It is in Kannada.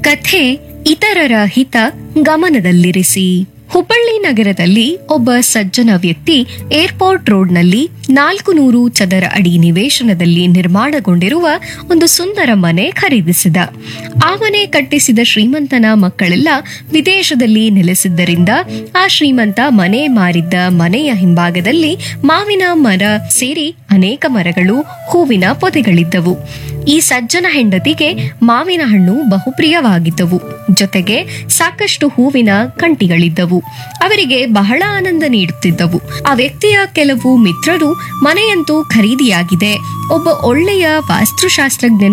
ಕಥೆ ಇತರರ ಹಿತ ಗಮನದಲ್ಲಿರಿಸಿ ಹುಬ್ಬಳ್ಳಿ ನಗರದಲ್ಲಿ ಒಬ್ಬ ಸಜ್ಜನ ವ್ಯಕ್ತಿ ಏರ್ಪೋರ್ಟ್ ರೋಡ್ನಲ್ಲಿ ನಾಲ್ಕು ನೂರು ಚದರ ಅಡಿ ನಿವೇಶನದಲ್ಲಿ ನಿರ್ಮಾಣಗೊಂಡಿರುವ ಒಂದು ಸುಂದರ ಮನೆ ಖರೀದಿಸಿದ ಆ ಮನೆ ಕಟ್ಟಿಸಿದ ಶ್ರೀಮಂತನ ಮಕ್ಕಳೆಲ್ಲ ವಿದೇಶದಲ್ಲಿ ನೆಲೆಸಿದ್ದರಿಂದ ಆ ಶ್ರೀಮಂತ ಮನೆ ಮಾರಿದ್ದ ಮನೆಯ ಹಿಂಭಾಗದಲ್ಲಿ ಮಾವಿನ ಮರ ಸೇರಿ ಅನೇಕ ಮರಗಳು ಹೂವಿನ ಪೊದೆಗಳಿದ್ದವು ಈ ಸಜ್ಜನ ಹೆಂಡತಿಗೆ ಮಾವಿನ ಹಣ್ಣು ಬಹುಪ್ರಿಯವಾಗಿದ್ದವು ಜೊತೆಗೆ ಸಾಕಷ್ಟು ಹೂವಿನ ಕಂಟಿಗಳಿದ್ದವು ಅವರಿಗೆ ಬಹಳ ಆನಂದ ನೀಡುತ್ತಿದ್ದವು ಆ ವ್ಯಕ್ತಿಯ ಕೆಲವು ಮಿತ್ರರು ಮನೆಯಂತೂ ಖರೀದಿಯಾಗಿದೆ ಒಬ್ಬ ಒಳ್ಳೆಯ ವಾಸ್ತುಶಾಸ್ತ್ರಜ್ಞನಿಗೆ